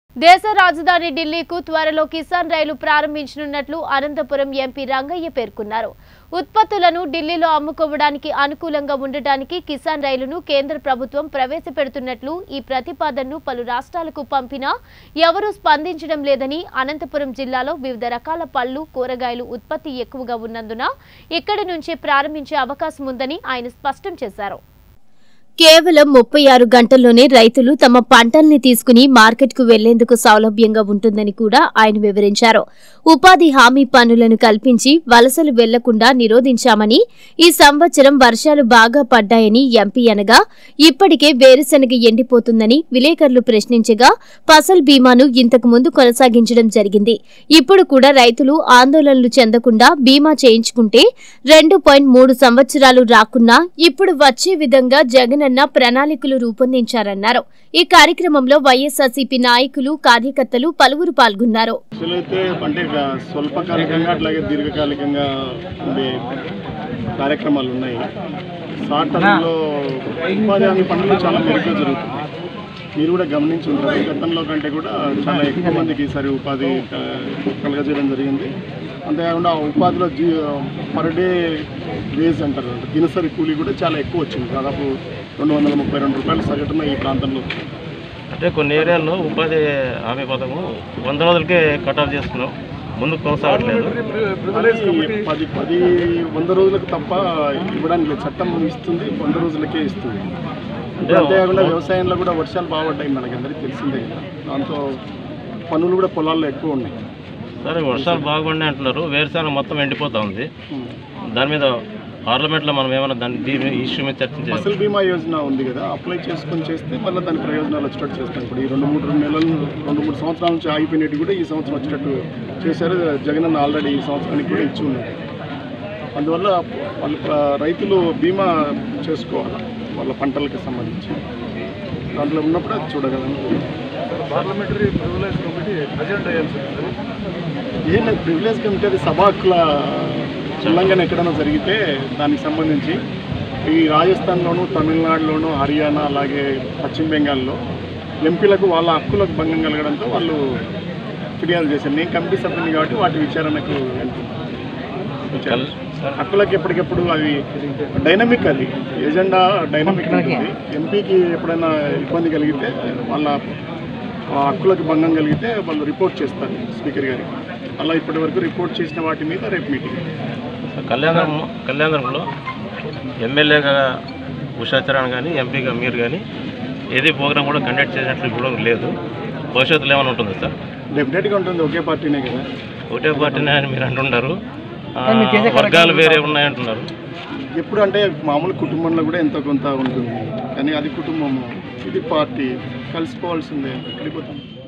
దేశ రాజధాని ఢిల్లీకు త్వరలో కిసాన్ రైలు ప్రారంభించనున్నట్లు అనంతపురం ఎంపీ రంగయ్య పేర్కొన్నారు ఉత్పత్తులను ఢిల్లీలో అమ్ముకోవడానికి అనుకూలంగా ఉండటానికి కిసాన్ రైలును కేంద్ర ప్రభుత్వం ప్రవేశపెడుతున్నట్లు ఈ ప్రతిపాదనను పలు రాష్ట్రాలకు పంపినా ఎవరూ స్పందించడం లేదని అనంతపురం జిల్లాలో వివిధ రకాల పళ్ళు కూరగాయలు ఉత్పత్తి ఎక్కువగా ఉన్నందున ఇక్కడి నుంచే ప్రారంభించే అవకాశం ఉందని ఆయన స్పష్టం చేశారు కేవలం ముప్పై ఆరు గంటల్లోనే రైతులు తమ పంటల్ని తీసుకుని మార్కెట్కు వెళ్లేందుకు సౌలభ్యంగా ఉంటుందని కూడా ఆయన వివరించారు ఉపాధి హామీ పనులను కల్పించి వలసలు వెళ్లకుండా నిరోధించామని ఈ సంవత్సరం వర్షాలు బాగా పడ్డాయని ఎంపీ అనగా ఇప్పటికే వేరుశనగ ఎండిపోతుందని విలేకరులు ప్రశ్నించగా ఫసల్ బీమాను ఇంతకు ముందు కొనసాగించడం జరిగింది ఇప్పుడు కూడా రైతులు ఆందోళనలు చెందకుండా బీమా చేయించుకుంటే రెండు పాయింట్ మూడు సంవత్సరాలు రాకున్నా ఇప్పుడు వచ్చే విధంగా జగనన్న ప్రణాళికలు రూపొందించారన్నారు ఈ కార్యక్రమంలో వైఎస్ఆర్సీపీ నాయకులు కార్యకర్తలు పలువురు పాల్గొన్నారు అయితే అంటే ఇక స్వల్పకాలికంగా అట్లాగే దీర్ఘకాలికంగా ఉండే కార్యక్రమాలు ఉన్నాయి షార్ట్ టర్మ్లో ఉపాధి హామీ పనులు చాలా మెరుగ్గా జరుగుతుంది మీరు కూడా గమనించి ఉంటారు గతంలో కంటే కూడా చాలా ఎక్కువ మందికి ఈసారి ఉపాధి క- కలగజేయడం జరిగింది అంతేకాకుండా ఆ ఉపాధిలో జీ పర్ డే వేజ్ అంటారు అంటే దినసరి కూలీ కూడా చాలా ఎక్కువ వచ్చింది దాదాపు రెండు వందల ముప్పై రెండు రూపాయలు సగటున ఈ ప్రాంతంలో అంటే కొన్ని ఏరియాల్లో ఉపాధి హామీ పథకం వంద రోజులకే కట్ ఆఫ్ చేస్తున్నాం ముందుకు కొనసాగట్లేదు అది పది పది వంద రోజులకు తప్ప ఇవ్వడానికి లేదు. చట్టం ఇస్తుంది వంద రోజులకే ఇస్తుంది అంటే అంతేకాకుండా వ్యవసాయంలో కూడా వర్షాలు బాగుపడ్డాయి మనకందరికీ తెలిసిందే కదా దాంతో పనులు కూడా పొలాల్లో ఎక్కువ ఉన్నాయి సరే వర్షాలు బాగుండే అంటున్నారు వేరుశెనగ మొత్తం ఎండిపోతా ఉంది దాని మీద పార్లమెంట్లో మనం ఏమైనా దాని దీని ఇష్యూ మీద చర్చించాలి ఫసల్ బీమా యోజన ఉంది కదా అప్లై చేసుకొని చేస్తే మళ్ళీ దాని ప్రయోజనాలు వచ్చేటట్టు చేస్తాం ఇప్పుడు ఈ రెండు మూడు రెండు నెలలు రెండు మూడు సంవత్సరాల నుంచి ఆగిపోయినట్టు కూడా ఈ సంవత్సరం వచ్చేటట్టు చేశారు జగనన్న ఆల్రెడీ ఈ సంవత్సరానికి కూడా ఇచ్చి ఉన్నారు అందువల్ల వాళ్ళ ప్ర- రైతులు బీమా చేసుకోవాలి వాళ్ళ పంటలకు సంబంధించి దాంట్లో ఉన్నప్పుడు అది చూడగలను పార్లమెంటరీ ప్రివిలేజ్ కమిటీ అజెండా ఏం లేదు ప్రివిలేజ్ కమిటీ అది సభ హక్కుల ఉల్లంఘన ఎక్కడైనా జరిగితే దానికి సంబంధించి ఈ రాజస్థాన్లోను తమిళనాడులోను హర్యానా అలాగే పశ్చిమ బెంగాల్లో ఎంపీలకు వాళ్ళ హక్కులకు భంగం కలగడంతో వాళ్ళు ఫిర్యాదు చేశారు నేను కమిటీ సభ్యుని కాబట్టి వాటి విచారణకు వెళ్తున్నాను హక్కులకు ఎప్పటికెప్పుడు అవి డైనమిక్ అది ఎజెండా డైనమిక్ ఉంటుంది ఎంపీకి ఎప్పుడైనా ఇబ్బంది కలిగితే వాళ్ళ ఆ హక్కులకు భంగం కలిగితే వాళ్ళు రిపోర్ట్ చేస్తారు స్పీకర్ గారికి అలా ఇప్పటి వరకు రిపోర్ట్ చేసిన వాటి మీద రేపు మీటింగ్ కళ్యాణం కళ్యాణంలో ఎమ్మెల్యేగా ఉషాచరణ్ కానీ ఎంపీగా మీరు కానీ ఏది ప్రోగ్రామ్ కూడా కండక్ట్ చేసినట్లు కూడా లేదు భవిష్యత్తులో ఏమైనా ఉంటుంది సార్ డెఫినెట్గా ఉంటుంది ఒకే పార్టీనే కదా ఒకటే పార్టీనే అని మీరు అంటున్నారు ఆ, వర్గాలు వేరే ఉన్నాయంటున్నారు ఎప్పుడు అంటే మామూలు కుటుంబంలో కూడా ఎంతో కొంత ఉంటుంది కానీ అది కుటుంబము ఇది పార్టీ కలిసిపోవాల్సిందే ఎక్కడికి పోతాం